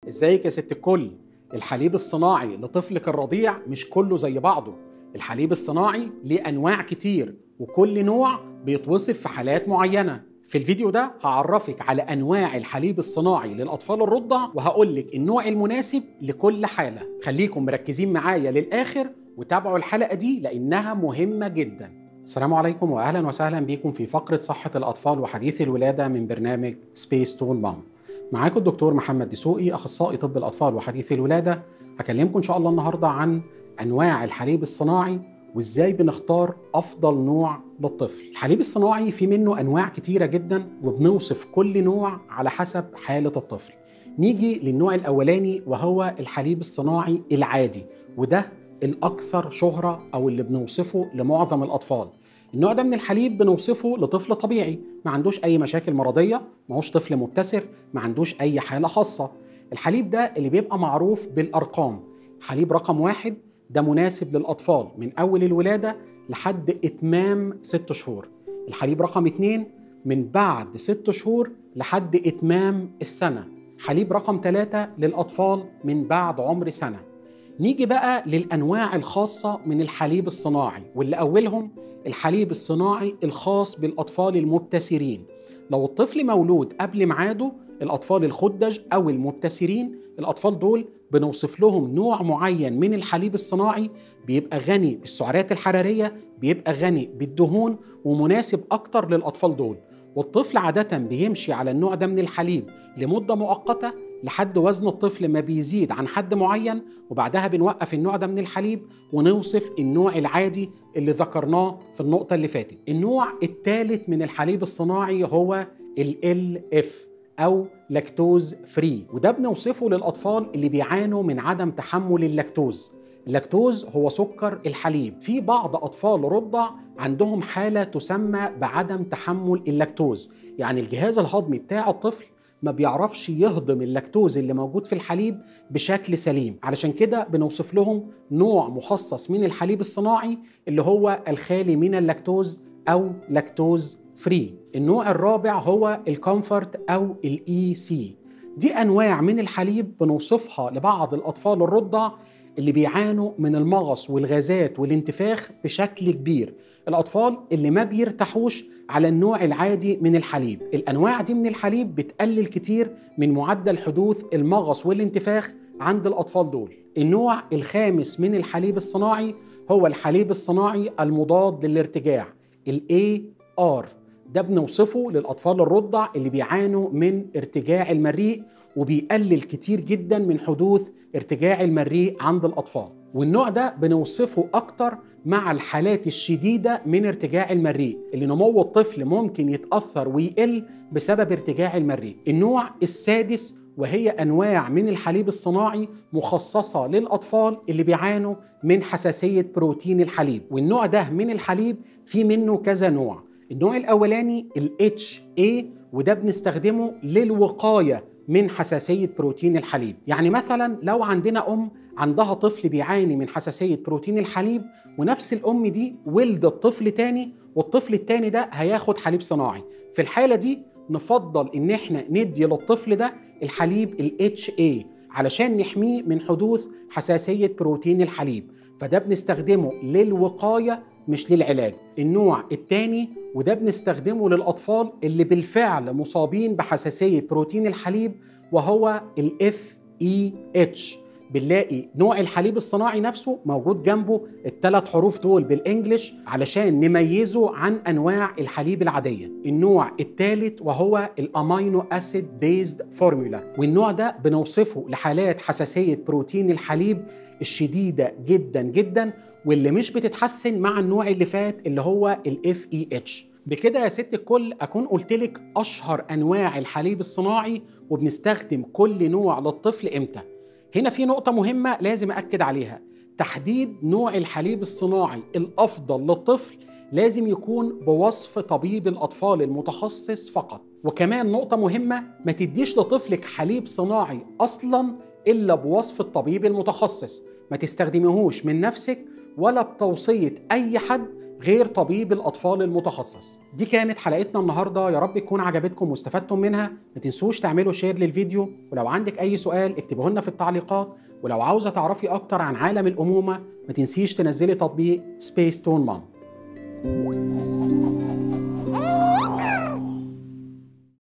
ازيك يا ست الكل الحليب الصناعي لطفلك الرضيع مش كله زي بعضه الحليب الصناعي ليه انواع كتير وكل نوع بيتوصف في حالات معينه في الفيديو ده هعرفك على انواع الحليب الصناعي للاطفال الرضع وهقول لك النوع المناسب لكل حاله خليكم مركزين معايا للاخر وتابعوا الحلقه دي لانها مهمه جدا السلام عليكم واهلا وسهلا بكم في فقره صحه الاطفال وحديث الولاده من برنامج سبيس تون مام معاكم الدكتور محمد دسوقي اخصائي طب الاطفال وحديث الولاده هكلمكم ان شاء الله النهارده عن انواع الحليب الصناعي وازاي بنختار افضل نوع للطفل الحليب الصناعي في منه انواع كتيره جدا وبنوصف كل نوع على حسب حاله الطفل نيجي للنوع الاولاني وهو الحليب الصناعي العادي وده الاكثر شهره او اللي بنوصفه لمعظم الاطفال النوع ده من الحليب بنوصفه لطفل طبيعي ما عندوش اي مشاكل مرضيه ما هوش طفل مبتسر ما عندوش اي حاله خاصه الحليب ده اللي بيبقى معروف بالارقام حليب رقم واحد ده مناسب للاطفال من اول الولاده لحد اتمام ست شهور الحليب رقم اتنين من بعد ست شهور لحد اتمام السنه حليب رقم ثلاثة للأطفال من بعد عمر سنة نيجي بقى للأنواع الخاصة من الحليب الصناعي واللي أولهم الحليب الصناعي الخاص بالأطفال المبتسرين لو الطفل مولود قبل ميعاده الأطفال الخدج أو المبتسرين الأطفال دول بنوصف لهم نوع معين من الحليب الصناعي بيبقى غني بالسعرات الحرارية بيبقى غني بالدهون ومناسب أكتر للأطفال دول والطفل عادة بيمشي على النوع ده من الحليب لمدة مؤقتة لحد وزن الطفل ما بيزيد عن حد معين وبعدها بنوقف النوع ده من الحليب ونوصف النوع العادي اللي ذكرناه في النقطة اللي فاتت النوع الثالث من الحليب الصناعي هو ال اف أو لاكتوز فري وده بنوصفه للأطفال اللي بيعانوا من عدم تحمل اللاكتوز اللاكتوز هو سكر الحليب في بعض أطفال رضع عندهم حالة تسمى بعدم تحمل اللاكتوز يعني الجهاز الهضمي بتاع الطفل ما بيعرفش يهضم اللاكتوز اللي موجود في الحليب بشكل سليم علشان كده بنوصف لهم نوع مخصص من الحليب الصناعي اللي هو الخالي من اللاكتوز او لاكتوز فري النوع الرابع هو الكومفورت او الاي سي دي انواع من الحليب بنوصفها لبعض الاطفال الرضع اللي بيعانوا من المغص والغازات والانتفاخ بشكل كبير الأطفال اللي ما بيرتاحوش على النوع العادي من الحليب الأنواع دي من الحليب بتقلل كتير من معدل حدوث المغص والانتفاخ عند الأطفال دول النوع الخامس من الحليب الصناعي هو الحليب الصناعي المضاد للارتجاع ال AR ده بنوصفه للأطفال الرضع اللي بيعانوا من ارتجاع المريء وبيقلل كتير جدا من حدوث ارتجاع المريء عند الأطفال والنوع ده بنوصفه أكتر مع الحالات الشديدة من ارتجاع المريء اللي نمو الطفل ممكن يتأثر ويقل بسبب ارتجاع المريء النوع السادس وهي أنواع من الحليب الصناعي مخصصة للأطفال اللي بيعانوا من حساسية بروتين الحليب والنوع ده من الحليب في منه كذا نوع النوع الأولاني ال HA وده بنستخدمه للوقاية من حساسية بروتين الحليب يعني مثلا لو عندنا أم عندها طفل بيعاني من حساسية بروتين الحليب ونفس الأم دي ولدت طفل تاني والطفل التاني ده هياخد حليب صناعي في الحالة دي نفضل إن احنا ندي للطفل ده الحليب ال HA علشان نحميه من حدوث حساسية بروتين الحليب فده بنستخدمه للوقاية مش للعلاج النوع الثاني وده بنستخدمه للأطفال اللي بالفعل مصابين بحساسية بروتين الحليب وهو ال FEH بنلاقي نوع الحليب الصناعي نفسه موجود جنبه الثلاث حروف دول بالانجلش علشان نميزه عن انواع الحليب العاديه النوع الثالث وهو الامينو اسيد بيزد فورمولا والنوع ده بنوصفه لحالات حساسيه بروتين الحليب الشديده جدا جدا واللي مش بتتحسن مع النوع اللي فات اللي هو الاف اي اتش بكده يا ست الكل اكون قلت لك اشهر انواع الحليب الصناعي وبنستخدم كل نوع للطفل امتى هنا في نقطة مهمة لازم أكد عليها تحديد نوع الحليب الصناعي الأفضل للطفل لازم يكون بوصف طبيب الأطفال المتخصص فقط وكمان نقطة مهمة ما تديش لطفلك حليب صناعي أصلا إلا بوصف الطبيب المتخصص ما تستخدميهوش من نفسك ولا بتوصية أي حد غير طبيب الاطفال المتخصص دي كانت حلقتنا النهارده يا رب تكون عجبتكم واستفدتم منها ما تنسوش تعملوا شير للفيديو ولو عندك اي سؤال اكتبوه لنا في التعليقات ولو عاوزه تعرفي اكتر عن عالم الامومه ما تنسيش تنزلي تطبيق سبيس تون مان